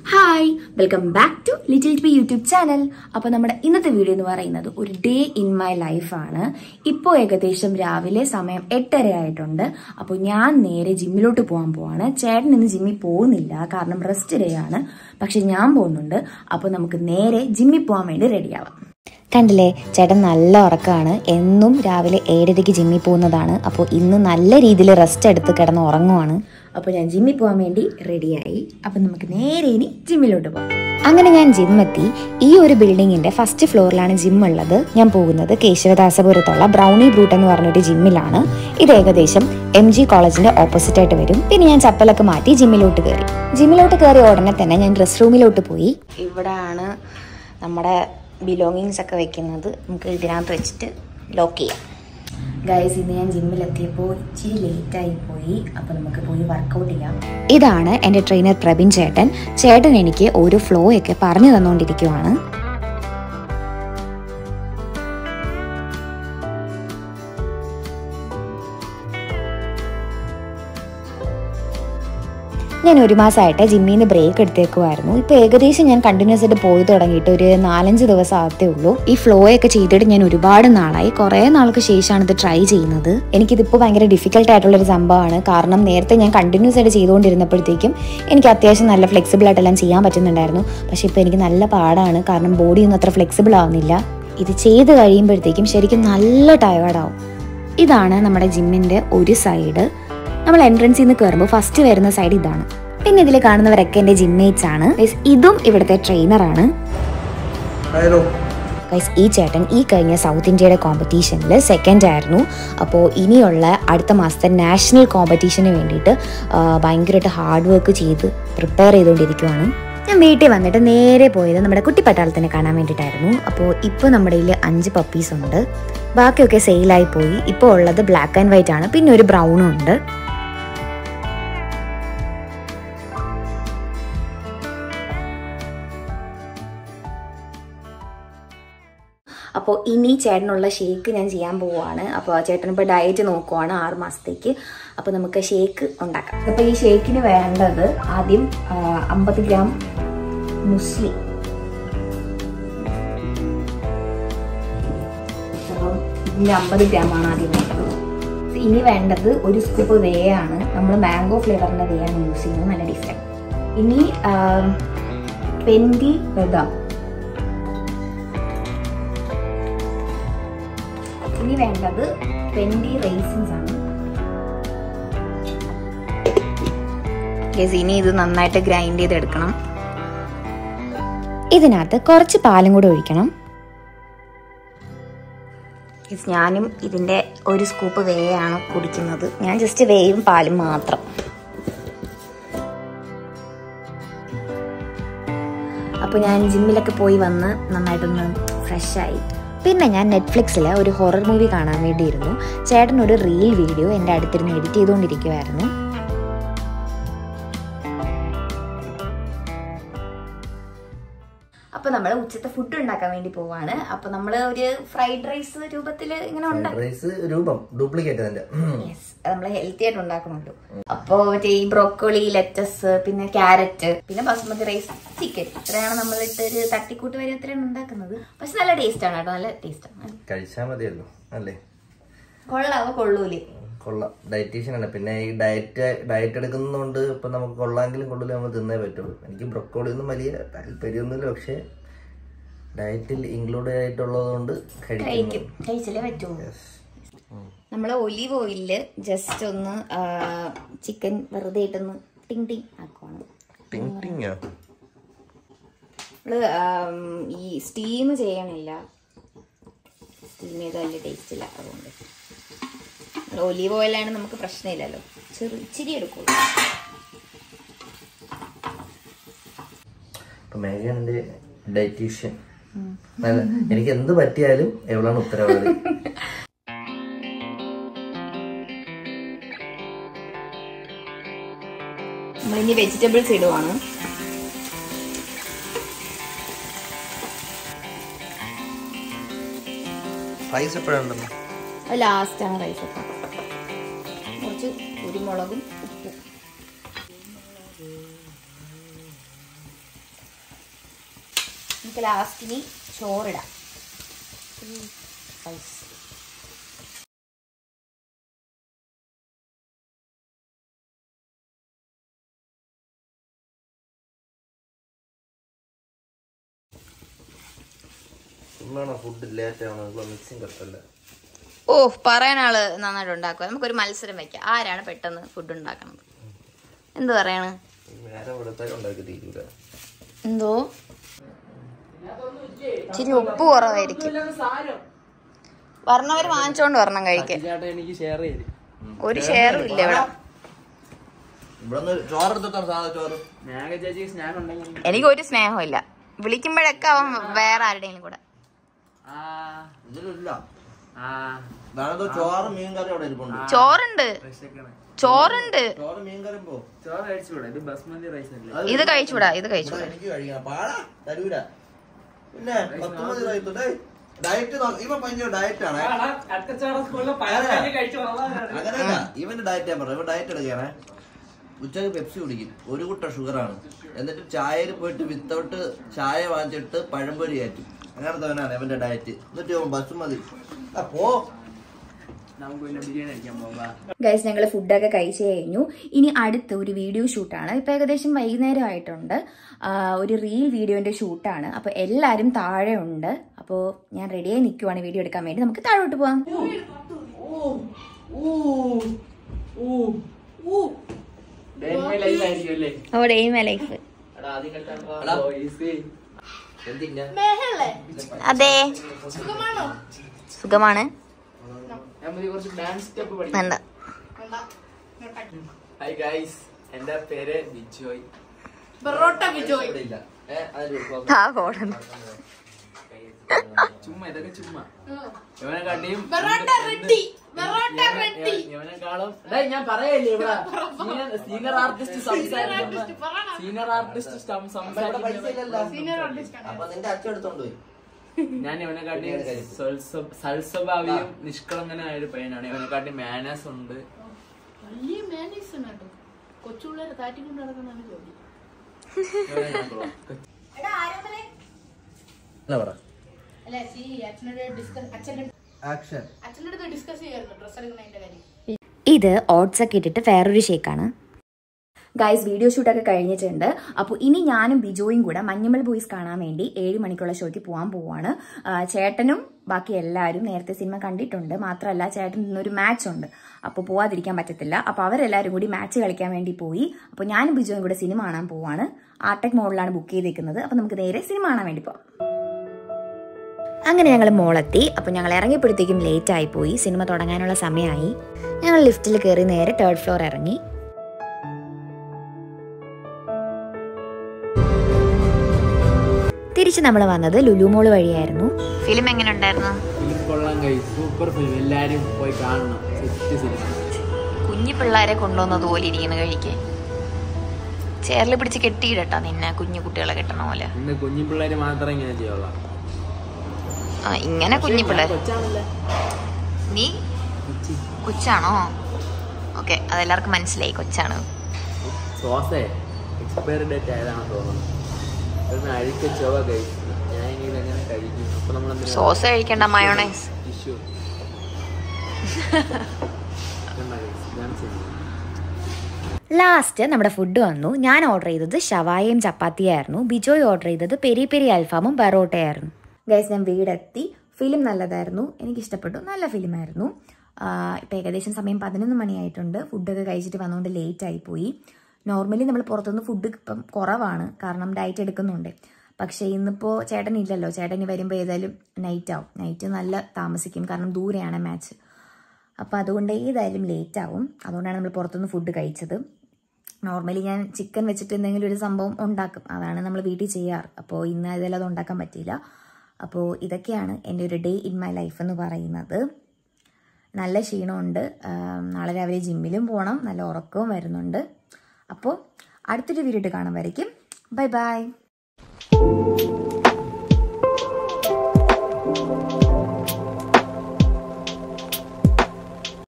Hi welcome back to little B YouTube channel അപ്പോൾ നമ്മുടെ ഇന്നത്തെ വീഡിയോ എന്ന് പറയുന്നത് ഒരു ഡേ ഇൻ മൈ ലൈഫാണ് ഇപ്പോൾ ഏകദേശം രാവിലെ സമയം എട്ടര ആയിട്ടുണ്ട് അപ്പോൾ ഞാൻ നേരെ ജിമ്മിലോട്ട് പോകാൻ പോവാണ് ചേട്ടൻ ഇന്ന് ജിമ്മിൽ പോകുന്നില്ല കാരണം റെസ്റ്റ് ഡേ ആണ് പക്ഷെ ഞാൻ പോകുന്നുണ്ട് അപ്പോൾ നമുക്ക് നേരെ ജിമ്മിൽ പോകാൻ വേണ്ടി റെഡിയാവാം കണ്ടില്ലേ ചേട്ടൻ നല്ല ഉറക്കമാണ് എന്നും രാവിലെ ഏഴരയ്ക്ക് ജിമ്മിൽ പോകുന്നതാണ് അപ്പോൾ ഇന്ന് നല്ല രീതിയിൽ റെസ്റ്റ് എടുത്ത് കിടന്ന് ഉറങ്ങുവാണ് അപ്പോൾ ഞാൻ ജിമ്മിൽ പോകാൻ വേണ്ടി റെഡിയായി അപ്പോൾ നമുക്ക് നേരെ ഇനി ജിമ്മിലോട്ട് പോകാം അങ്ങനെ ഞാൻ ജിമ്മെത്തി ഈ ഒരു ബിൽഡിങ്ങിന്റെ ഫസ്റ്റ് ഫ്ലോറിലാണ് ജിം ഉള്ളത് ഞാൻ പോകുന്നത് കേശവദാസപുരത്തുള്ള ബ്രൗണി ബ്രൂട്ട് എന്ന് പറഞ്ഞൊരു ജിമ്മിലാണ് ഇത് ഏകദേശം എം ജി കോളേജിന്റെ ഓപ്പോസിറ്റ് ആയിട്ട് വരും പിന്നെ ഞാൻ ചപ്പലൊക്കെ മാറ്റി ജിമ്മിലോട്ട് കയറി ജിമ്മിലോട്ട് കയറിയ ഉടനെ തന്നെ ഞാൻ ഡ്രസ് റൂമിലോട്ട് പോയി ഇവിടാണ് നമ്മുടെ ബിലോങ്ങിങ്സ് ഒക്കെ വെക്കുന്നത് നമുക്ക് ഇതിനകത്ത് വെച്ചിട്ട് ലോക്ക് ചെയ്യാം ഗൈസ് ഇന്ന് ഞാൻ ജിമ്മിലെത്തിയപ്പോൾ ഇച്ചിരി ലേറ്റായി പോയി അപ്പോൾ നമുക്ക് പോയി വർക്കൗട്ട് ചെയ്യാം ഇതാണ് എൻ്റെ ട്രെയിനർ പ്രബിൻ ചേട്ടൻ ചേട്ടൻ എനിക്ക് ഒരു ഫ്ലോ ഒക്കെ പറഞ്ഞു തന്നുകൊണ്ടിരിക്കുവാണ് ഞാൻ ഒരു മാസമായിട്ട് ജിമ്മിൽ നിന്ന് ബ്രേക്ക് എടുത്തേക്കുമായിരുന്നു ഇപ്പൊ ഏകദേശം ഞാൻ കണ്ടിന്യൂസ് ആയിട്ട് പോയി തുടങ്ങിയിട്ട് ഒരു നാലഞ്ച് ദിവസം ആകത്തേ ഉള്ളൂ ഈ ഫ്ലോ ഒക്കെ ചെയ്തിട്ട് ഞാൻ ഒരുപാട് നാളായി കുറേ നാൾക്ക് ശേഷമാണ് ഇത് ട്രൈ ചെയ്യുന്നത് എനിക്കിതിപ്പോൾ ഭയങ്കര ഡിഫിക്കൽട്ട് ആയിട്ടുള്ള ഒരു സംഭവമാണ് കാരണം നേരത്തെ ഞാൻ കണ്ടിന്യൂസ് ആയിട്ട് ചെയ്തുകൊണ്ടിരുന്നപ്പോഴത്തേക്കും എനിക്ക് അത്യാവശ്യം നല്ല ഫ്ലെക്സിബിൾ ആയിട്ടെല്ലാം ചെയ്യാൻ പറ്റുന്നുണ്ടായിരുന്നു പക്ഷെ ഇപ്പോൾ എനിക്ക് നല്ല പാടാണ് കാരണം ബോഡി ഒന്നും അത്ര ഫ്ലെക്സിബിൾ ആവുന്നില്ല ഇത് ചെയ്ത് കഴിയുമ്പോഴത്തേക്കും ശരിക്കും നല്ല ടയേർഡാവും ഇതാണ് നമ്മുടെ ജിമ്മിന്റെ ഒരു സൈഡ് നമ്മൾ എൻട്രൻസിൽ നിന്ന് കയറുമ്പോൾ ഫസ്റ്റ് വരുന്ന സൈഡ് ഇതാണ് പിന്നെ ഇതിൽ കാണുന്നവരൊക്കെ എൻ്റെ ജിമ്മേറ്റ്സ് ആണ് Guys, ഇതും ഇവിടുത്തെ ട്രെയിനറാണ് ഹലോ ഗൈസ് ഈ ചേട്ടൻ ഈ കഴിഞ്ഞ സൗത്ത് ഇന്ത്യയുടെ കോമ്പറ്റീഷനിൽ സെക്കൻഡ് ആയിരുന്നു അപ്പോൾ ഇനിയുള്ള അടുത്ത മാസത്തെ നാഷണൽ കോമ്പറ്റീഷന് വേണ്ടിയിട്ട് ആ, ഭയങ്കരമായിട്ട് ഹാർഡ് വർക്ക് ചെയ്ത് പ്രിപ്പയർ ചെയ്തുകൊണ്ടിരിക്കുവാണ് ഞാൻ വീട്ടിൽ വന്നിട്ട് നേരെ പോയത് നമ്മുടെ കുട്ടിപ്പട്ടാളത്തിനെ കാണാൻ വേണ്ടിയിട്ടായിരുന്നു അപ്പോൾ ഇപ്പോൾ നമ്മുടെ കയ്യിൽ അഞ്ച് പപ്പീസ് ഉണ്ട് ബാക്കിയൊക്കെ സെയിലായി പോയി ഇപ്പോൾ ഉള്ളത് ബ്ലാക്ക് ആൻഡ് വൈറ്റ് ആണ് പിന്നെ ഒരു ബ്രൗണും ഉണ്ട് അപ്പോൾ ഇനി ചേട്ടനുള്ള ഷേക്ക് ഞാൻ ചെയ്യാൻ പോവുകയാണ് അപ്പോൾ ചേട്ടൻ ഇപ്പോൾ ഡയറ്റ് നോക്കുവാണ് ആറ് മാസത്തേക്ക് അപ്പോൾ നമുക്ക് ഷേക്ക് ഉണ്ടാക്കാം അപ്പോൾ ഈ ഷേക്കിന് വേണ്ടത് ആദ്യം അമ്പത് ഗ്രാം മുസ്ലി അപ്പം ഇതിൻ്റെ അമ്പത് ഗ്രാമാണ് ആദ്യം വേണ്ടത് ഇനി വേണ്ടത് ഒരു സ്കൂപ്പ് വേ ആണ് നമ്മൾ മാംഗോ ഫ്ലേവറിൻ്റെ വേ ആണ് യൂസ് ചെയ്യുന്നത് നല്ല ടേസ്റ്റാണ് ഇനി ട്വൻറ്റി ബദാം ഇനി വേണ്ടത് ട്വൻറ്റി റേസിൻസ് ആണ് Guys, ഇനി ഇത് നന്നായിട്ട് ഗ്രൈൻഡ് ചെയ്തെടുക്കണം ഇതിനകത്ത് കുറച്ച് പാലും കൂടെ ഒഴിക്കണം Guys, ഞാനും ഇതിൻ്റെ ഒരു സ്കൂപ്പ് വേ ആണ് കുടിക്കുന്നത് ഞാൻ ജസ്റ്റ് വേയും പാലും മാത്രം അപ്പോൾ ഞാൻ ജിമ്മിലൊക്കെ പോയി വന്ന് നന്നായിട്ടൊന്ന് ഫ്രഷായി പിന്നെ ഞാൻ നെറ്റ്ഫ്ലിക്സിൽ ഒരു ഹൊറർ മൂവി കാണാൻ വേണ്ടിയിരുന്നു ചേട്ടൻ ഒരു റീൽ വീഡിയോ എൻ്റെ അടുത്തിരുന്ന് എഡിറ്റ് ചെയ്തുകൊണ്ടിരിക്കുമായിരുന്നു അപ്പോൾ നമ്മൾ ഉച്ചത്തെ ഫുഡ് ഉണ്ടാക്കാൻ വേണ്ടി പോവാണ് അപ്പോൾ നമ്മൾ ഒരു ഫ്രൈഡ് റൈസ് രൂപത്തിൽ ഇങ്ങനെ ഉണ്ടാക്കും റൈസ് രൂപം ഡ്യൂപ്ലിക്കേറ്റ് അതിന്റെ യെസ് നമ്മൾ ഹെൽത്തി ആയിട്ട് ഉണ്ടാക്കണമല്ലോ അപ്പോ മറ്റേ ഈ ബ്രോക്കോളി ലെറ്റസ് പിന്നെ ക്യാരറ്റ് പിന്നെ ബസുമതി റൈസ് ചിക്കൻ ഇത്രയാണ് നമ്മൾ ഇട്ട് ഒരു തട്ടിക്കൂട്ട് വരെ ഇത്രയാണ് ഉണ്ടാക്കുന്നത് പക്ഷെ നല്ല ടേസ്റ്റ് ആണ് കേട്ടോ നല്ല ടേസ്റ്റ് ആണ് കഴിച്ചാൽ മതിയല്ലോ അല്ലേ കൊള്ളാവോ കൊള്ളൂലേ കൊള്ളാം ഡയറ്റീഷ്യൻ ആണ് പിന്നെ ഈ ഡയറ്റ് ഡയറ്റ് എടുക്കുന്നതുകൊണ്ട് ഇപ്പൊ നമുക്ക് കൊള്ളാമെങ്കിലും കൊള്ളില്ല നമ്മൾ തിന്നേ പറ്റുള്ളൂ എനിക്ക് ബ്രൊക്കോളി ഒന്നും വലിയ താല്പര്യമൊന്നുമില്ല പക്ഷെ ഡയറ്റിൽ ഇൻക്ലൂഡ് ആയിട്ടുള്ളത് കൊണ്ട് കഴിക്കും കഴിക്കും കഴിച്ചല്ലേ പറ്റുള്ളൂ നമ്മൾ ഒലിവ് ഓയിലില് ജസ്റ്റ് ഒന്ന് ചിക്കൻ വെറുതെ ഇട്ടൊന്ന് ടിങ് ടിങ് ആക്കുവാണ് ടിങ് ടിങ്ങോ നമ്മള് ആം, ഈ സ്റ്റീം ചെയ്യണില്ല സ്റ്റീം ചെയ്ത് വലിയ ടേസ്റ്റ് ഇല്ല അതുകൊണ്ട് ഒലീവ് ഓയിലാണ് നമുക്ക് പ്രശ്നമില്ലല്ലോ ചെറു ഇച്ചിരി എടുക്കുള്ളൂ ഇപ്പൊ മേഘന്റെ ഡയറ്റീഷ്യൻ എനിക്ക് എന്ത് പറ്റിയാലും എവളാണ് ഉത്തരവാദി നമ്മളിനി വെജിറ്റബിൾസ് ഇടുവാണ് റൈസ് എപ്പോഴുണ്ടല്ലോ അത് ലാസ്റ്റാണ് റൈസ് ഒക്കെ കുറച്ച് കുരുമുളകും ഉപ്പും നമുക്ക് ലാസ്റ്റിനി ചോറിടാം Guys. ഇന്നാണ് ഫുഡ് ലേറ്റ് ആണ് മിക്സിങ് കട്ടല്ല ഓ പറയാൻ ആള് നന്നായിട്ട് ഉണ്ടാക്കുക നമുക്കൊരു മത്സരം വെക്കാം ആരാണ് പെട്ടെന്ന് ഫുഡ് ഉണ്ടാക്കുന്നത് എന്ത് പറയാണ് വേറെ ഇവിടത്തെ ഉണ്ടാക്കി തീരൂല എന്തോ ഇച്ചിരി ഉപ്പ് കുറവായിരിക്കും വരണവര് വാങ്ങിച്ചോണ്ട് വരണം കഴിക്കാൻ ചേട്ടാ എനിക്ക് ഷെയർ ചെയ്ത് ഒരു ഷെയറും ഇല്ല ഇവിടെ ഇവിടെ നിന്ന് ചോറ് എടുത്തിട്ടാണ് സാധാ ചോറ് സ്നേഹ ചേച്ചിക്ക് സ്നേഹം ഉണ്ടെങ്കിൽ എനിക്ക് ഒരു സ്നേഹമില്ല വിളിക്കുമ്പോഴൊക്കെ അവൻ വേറെ ആരുടെയും കൂടെ ആ ഇതിലില്ല ആ വേണതോ ചോറ് മീൻ കറി അവിടെ ഇരിപ്പുണ്ട് ചോറുണ്ട് വിശക്കണേ ചോറുണ്ട് ചോറ് മീൻ കറി പോ ചോറ് കഴിച്ചുകൂടെ ഇത് ബസ്മതി റൈസ് അല്ലേ അത് ഇത് കഴിച്ചൂടാ ഇത് ഇവിടെ കഴിച്ചൂടാ എനിക്ക് കഴിക്കണം പാടാ തരൂല പിന്നെ പത്തൊമ്പത് കഴിച്ചു ഡയറ്റ് ഇവ ഭയങ്കര ഡയറ്റ് ആണ് അങ്ങനെയല്ല ഇവന്റെ ഡയറ്റ് ഞാൻ പറഞ്ഞു ഇവൻ ഡയറ്റ് എടുക്കുകയാണേ ഉച്ചക്ക് പെപ്സി കുടിക്കും ഒരു കുട്ട ഷുഗറാണ് എന്നിട്ട് ചായയിൽ പോയിട്ട് വിത്തൗട്ട് ചായ വാങ്ങിച്ചിട്ട് പഴംപൊരി കയറ്റും അങ്ങനത്തവനാണ് ഇവന്റെ ഡയറ്റ് എന്നിട്ട് ഇവൻ ബസുമതി ആ പോ നമുക്ക് പിന്നെ ബിരിയാണി കഴിക്കാൻ പോകാം ഗൈസ് ഞങ്ങൾ ഫുഡൊക്കെ കഴിച്ചു കഴിഞ്ഞു ഇനി അടുത്ത ഒരു വീഡിയോ ഷൂട്ടാണ് ഇപ്പം ഏകദേശം വൈകുന്നേരം ആയിട്ടുണ്ട് ആ, ഒരു റീൽ വീഡിയോന്റെ ഷൂട്ടാണ് അപ്പോൾ എല്ലാവരും താഴെ ഉണ്ട് അപ്പോൾ ഞാൻ റെഡിയായി നിൽക്കുവാണ് വീഡിയോ എടുക്കാൻ വേണ്ടി നമുക്ക് താഴോട്ട് പോവാം ലൈഫ് ആയിരിക്കും അല്ലേ അവിടെ എയിമ ലൈഫ് എടാ ആദ്യം കേട്ടാ എടാ. ഈസി എന്തിനാ അതെ സുഖമാണ് ഞാൻ മതി കുറച്ച് ഡാൻസ് സ്റ്റെപ്പ് പഠിക്കും വേണ്ട ഹായ് ഗൈസ് എന്റെ പേര് ബിജോയ് ഇവിടെ ഇല്ല ഏ, അതിൽ ഒരു ആ കോടം ചുമ്മാ ഇതൊക്കെ ചുമ്മാ ഇവനെ കാട്ടിയും ഇവനെക്കാളും ഡേയ്, ഞാൻ പറയല്ലേ ഇവിടെ സീനിയർ ആർട്ടിസ്റ്റ് സംസാരിക്കുന്ന സീനിയർ ആർട്ടിസ്റ്റ് ഇവിടെ സംസാരിക്കുന്ന പൈസ ഇല്ലല്ലോ അപ്പൊ നിന്റെ അച്ഛൻ എടുത്തോണ്ട് പോയി ഞാൻ ഇവനെ കാട്ടി സൽസ്വഭാവിയും നിഷ്കളങ്കനായ ഒരു പയ്യനാണ് ഇവനെ കാട്ടി മാനേഴ്സ് ഉണ്ട് വലിയ മാനേഴ്സ് ആണ് കേട്ടോ കൊച്ചുപിള്ളേരെ താറ്റിക്കൊണ്ട് നടക്കുന്നതാണ് ജോലി ഇവനെ ഞാൻ കൊള്ളാം. എന്നാ പറ അല്ലെ സി അച്ഛനോട് ഡിസ്കസ് അച്ഛൻ്റെ ആക്ഷൻ അച്ഛൻ്റെ അടുത്ത് ഡിസ്കസ് ചെയ്യായിരുന്നു ഡ്രസ്സ് എടുക്കുന്നതിന്റെ കാര്യം ഇത് ഓട്സ് ഒക്കെ ഇട്ടിട്ട് വേറൊരു ഷേക്കാണ് ഗൈസ് വീഡിയോ ഷൂട്ടൊക്കെ കഴിഞ്ഞിട്ടുണ്ട് അപ്പോൾ ഇനി ഞാനും ബിജോയും കൂടെ മഞ്ഞുമൽ ബോയ്സ് കാണാൻ വേണ്ടി ഏഴ് മണിക്കുള്ള ഷോയ്ക്ക് പോകാൻ പോവാണ് ആ, ചേട്ടനും ബാക്കി എല്ലാവരും നേരത്തെ സിനിമ കണ്ടിട്ടുണ്ട് മാത്രമല്ല ചേട്ടൻ ഇന്നൊരു മാച്ച് ഉണ്ട് അപ്പോൾ പോവാതിരിക്കാൻ പറ്റത്തില്ല അപ്പോൾ അവരെല്ലാവരും കൂടി മാച്ച് കളിക്കാൻ വേണ്ടി പോയി അപ്പോൾ ഞാനും ബിജോയും കൂടെ സിനിമ കാണാൻ പോവാണ് ആർടെക് മോളിലാണ് ബുക്ക് ചെയ്തേക്കുന്നത് അപ്പോൾ നമുക്ക് നേരെ സിനിമ കാണാൻ വേണ്ടി പോവാം അങ്ങനെ ഞങ്ങൾ മോളെത്തി അപ്പോൾ ഞങ്ങൾ ഇറങ്ങിയപ്പോഴത്തേക്കും ലേറ്റ് ആയിപ്പോയി സിനിമ തുടങ്ങാനുള്ള സമയമായി ഞങ്ങൾ ലിഫ്റ്റിൽ കയറി നേരെ തേർഡ് ഫ്ലോർ ഇറങ്ങി തിരിച്ച് നമ്മൾ വന്നത് ലുലുമോള് വഴിയായിരുന്നു ഫിലിം എങ്ങനെ ഉണ്ടായിരുന്നു ഫിലിം കൊള്ളാൻ കഴിയും സൂപ്പർ ഫിലിം എല്ലാരും പോയി കാണണം സെറ്റ് സിനിമ കുഞ്ഞു പിള്ളേരെ കൊണ്ടുവന്നത് പോലെ ഇരിക്കുന്നു കഴിക്കാൻ ചേറിൽ പിടിച്ച് കെട്ടിയിടട്ടാ നിന്നെ കുഞ്ഞു കുട്ടികളെ കെട്ടണ പോലെ ഇന്ന് കുഞ്ഞു പിള്ളേര് മാത്രമേ ഇങ്ങനെ ചെയ്യുള്ളൂ ആ ഇങ്ങനെ കുഞ്ഞു പിള്ളേർ കൊച്ചാണല്ലേ നീ കൊച്ചാണോ ഓക്കെ അതെല്ലാവർക്കും മനസ്സിലായി കൊച്ചാണ് സോസേ എക്സ്പയറി ഡേറ്റ് ആയതാണെന്ന് തോന്നുന്നു അതൊന്ന് അഴുക്ക ചൊവ കഴിച്ചു ഞാൻ ഇനി ഇതെങ്ങനെ കഴിക്കും അപ്പൊ നമ്മൾ സോസ് കഴിക്കണ്ട മയോണൈസ് ടിഷ്യൂ ഇതാണ് ശരി ലാസ്റ്റ് നമ്മുടെ ഫുഡ് വന്നു ഞാൻ ഓർഡർ ചെയ്തത് ഷവായയും ചപ്പാത്തിയായിരുന്നു ബിജോയ് ഓർഡർ ചെയ്തത് പെരി പെരി അൽഫാമും ബറോട്ടയായിരുന്നു ഗൈസ് ഞാൻ വീടെത്തി ഫിലിം നല്ലതായിരുന്നു എനിക്ക് ഇഷ്ടപ്പെട്ടു നല്ല ഫിലിമായിരുന്നു ഇപ്പം ഏകദേശം സമയം പതിനൊന്ന് മണിയായിട്ടുണ്ട് ഫുഡൊക്കെ കഴിച്ചിട്ട് വന്നുകൊണ്ട് ലേറ്റ് ആയിപ്പോയി നോർമലി നമ്മൾ പുറത്തുനിന്ന് ഫുഡ് ഇപ്പം കുറവാണ് കാരണം ഡയറ്റ് എടുക്കുന്നുണ്ട് പക്ഷേ ഇന്നിപ്പോൾ ചേട്ടൻ ഇല്ലല്ലോ ചേട്ടൻ ഇനി വരുമ്പോൾ ഏതായാലും നൈറ്റ് ആവും നൈറ്റ് നല്ല താമസിക്കും കാരണം ദൂരെയാണ് മാച്ച് അപ്പോൾ അതുകൊണ്ട് ഏതായാലും ലേറ്റ് ആവും അതുകൊണ്ടാണ് നമ്മൾ പുറത്തുനിന്ന് ഫുഡ് കഴിച്ചത് നോർമലി ഞാൻ ചിക്കൻ വെച്ചിട്ട് എന്തെങ്കിലും ഒരു സംഭവം ഉണ്ടാക്കും അതാണ് നമ്മൾ വീട്ടിൽ ചെയ്യാറ് അപ്പോൾ ഇന്ന് ഏതായാലും അത് ഉണ്ടാക്കാൻ പറ്റിയില്ല അപ്പോൾ ഇതൊക്കെയാണ് എൻ്റെ ഒരു ഡേ ഇൻ മൈ ലൈഫ് എന്ന് പറയുന്നത് നല്ല ക്ഷീണമുണ്ട് ആം, നാളെ രാവിലെ ജിമ്മിലും പോകണം നല്ല ഉറക്കവും വരുന്നുണ്ട് അപ്പോൾ അടുത്തൊരു വീഡിയോ കാണാൻ വരയ്ക്കും ബൈ ബൈ